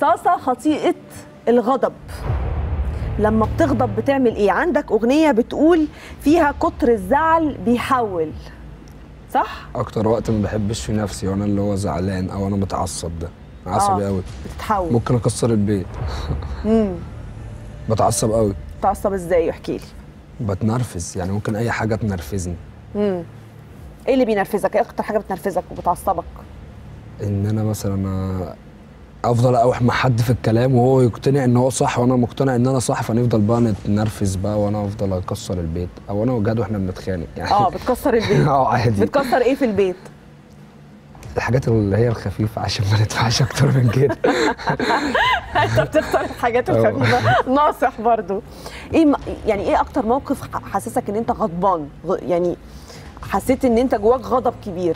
صاصه خطيئه الغضب لما بتغضب بتعمل ايه عندك اغنيه بتقول فيها كتر الزعل بيحول صح اكتر وقت ما بحبش في نفسي وانا اللي هو زعلان او انا متعصب ده عصبي آه. قوي بتتحول ممكن اكسر البيت امم بتعصب قوي تعصب ازاي احكي لي بتنرفز يعني ممكن اي حاجه تنرفزني امم ايه اللي بينرفزك ايه اكتر حاجه بتنرفزك وبتعصبك ان انا مثلا افضل اوح مع حد في الكلام وهو يقتنع ان هو صح وانا مقتنع ان انا صح فنفضل بقى نتنرفز بقى وانا افضل اكسر البيت او انا وجاد واحنا بنتخانق يعني اه بتكسر البيت اه عادي بتكسر ايه في البيت الحاجات اللي هي الخفيفه عشان ما ندفعش اكتر من كده انت بتختار الحاجات أه. الخفيفه ناصح برضو ايه م- يعني ايه اكتر موقف ح- حسسك ان انت غضبان غ- يعني حسيت ان انت جواك غضب كبير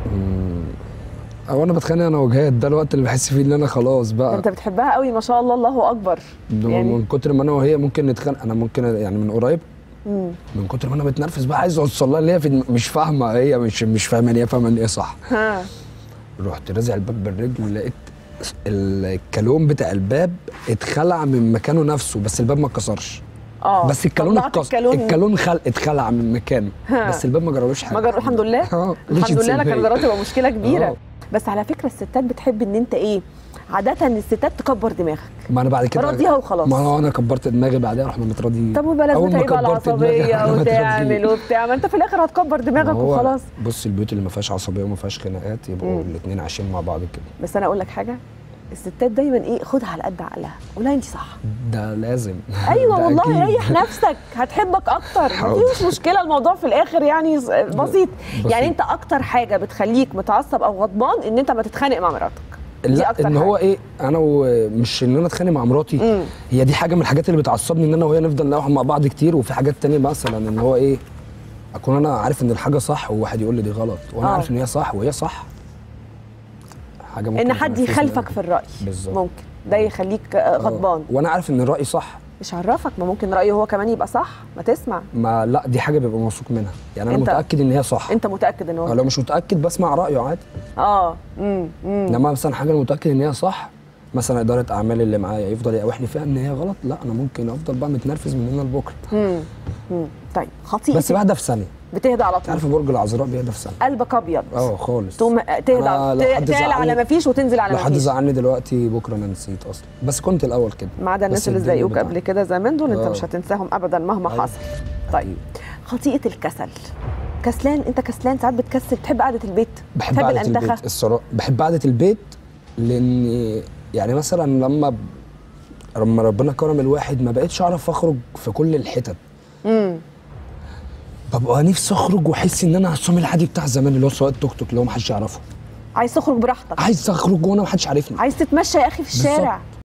او انا بتخانق انا وجهاد ده الوقت اللي بحس فيه ان انا خلاص ده بقى انت بتحبها قوي ما شاء الله الله اكبر ده يعني من كتر ما انا وهي ممكن نتخانق انا ممكن يعني من قريب مم. من كتر ما انا متنرفز بقى عايز اوصل لها اللي هي في دم- مش فاهمه هي مش مش فاهمه ان هي فاهمه ان ايه صح ها رحت رازع الباب بالرجل لقيت الكالون بتاع الباب اتخلع من مكانه نفسه بس الباب ما اتكسرش اه بس الكالون طلعت اتكسر الكالون الكالون خل... اتخلع من مكانه ها. بس الباب ما جرالوش حاجه ما جر... الحمد لله اه الحمد لله لكن جرالوش جرات تبقى مشكله كبيره آه. بس على فكره الستات بتحب ان انت ايه عاده الستات تكبر دماغك ما انا بعد كده راضيها وخلاص. ما هو انا كبرت دماغي بعدها رحنا متراضي طب وبلاش أول ما بقى كبرت دماغي العصبيه رحنا وتعمل متراضيين. وبتاع ما انت في الاخر هتكبر دماغك ما هو وخلاص بص البيوت اللي ما فيهاش عصبيه وما فيهاش خناقات يبقوا مم. الاثنين عايشين مع بعض كده بس انا اقول لك حاجه الستات دايما ايه خدها على قد عقلها قولها انت صح ده لازم ايوه ده والله أكيد. ريح نفسك هتحبك اكتر ما حاضر. فيش مشكله الموضوع في الاخر يعني ز- بسيط بسيط. يعني انت اكتر حاجه بتخليك متعصب او غضبان ان انت ما تتخانق مع مراتك دي لا أكتر ان هو حاجة. ايه انا ومش ان انا اتخانق مع مراتي مم. هي دي حاجه من الحاجات اللي بتعصبني ان انا وهي نفضل نروح مع بعض كتير وفي حاجات تانية مثلا ان هو ايه اكون انا عارف ان الحاجه صح وواحد يقول لي دي غلط وانا آه. عارف ان هي صح وهي صح حاجه ممكن ان حد تنرفزني يخالفك أوي. في الراي بالظبط. ممكن ده يخليك آه، غضبان آه. وانا عارف ان الراي صح مش عرفك ما ممكن رايه هو كمان يبقى صح ما تسمع ما لا دي حاجه بيبقى موثوق منها يعني انا أنت- متاكد ان هي صح انت متاكد ان أو هو لو مش متاكد بسمع رايه عادي اه امم امم انما مثلا حاجه انا متاكد ان هي صح مثلا اداره اعمال اللي معايا يفضل يقاوحني فيها ان هي غلط لا انا ممكن افضل بقى متنرفز من هنا لبكره امم أمم. طيب خطيئه بس بهدى في ثانيه بتهدى على طول عارف برج العذراء بيهدى في ثانيه قلبك ابيض اه خالص تقوم تهدى أنا لو ت- حد تعلى على زعلني- ما فيش وتنزل على لو ما حد فيش زعلني دلوقتي بكره انا نسيت اصلا بس كنت الاول كده ما عدا الناس بس اللي الدنيا زيك بتاع- قبل كده زمان دول انت آه. مش هتنساهم ابدا مهما أيوة. حصل طيب خطيئه الكسل كسلان انت كسلان ساعات بتكسل بتحب قعده البيت بحب قعده الانتخه البيت الصراحه بحب قعده البيت لان يعني مثلا لما ب... لما ربنا كرم الواحد ما بقتش اعرف اخرج في كل الحتت امم ببقى نفسي اخرج واحس ان انا عصام العادي بتاع زمان اللي هو سواق التوك توك اللي هو محدش يعرفه عايز تخرج براحتك عايز اخرج وانا محدش عارفني عايز تتمشى يا اخي في بالظبط. الشارع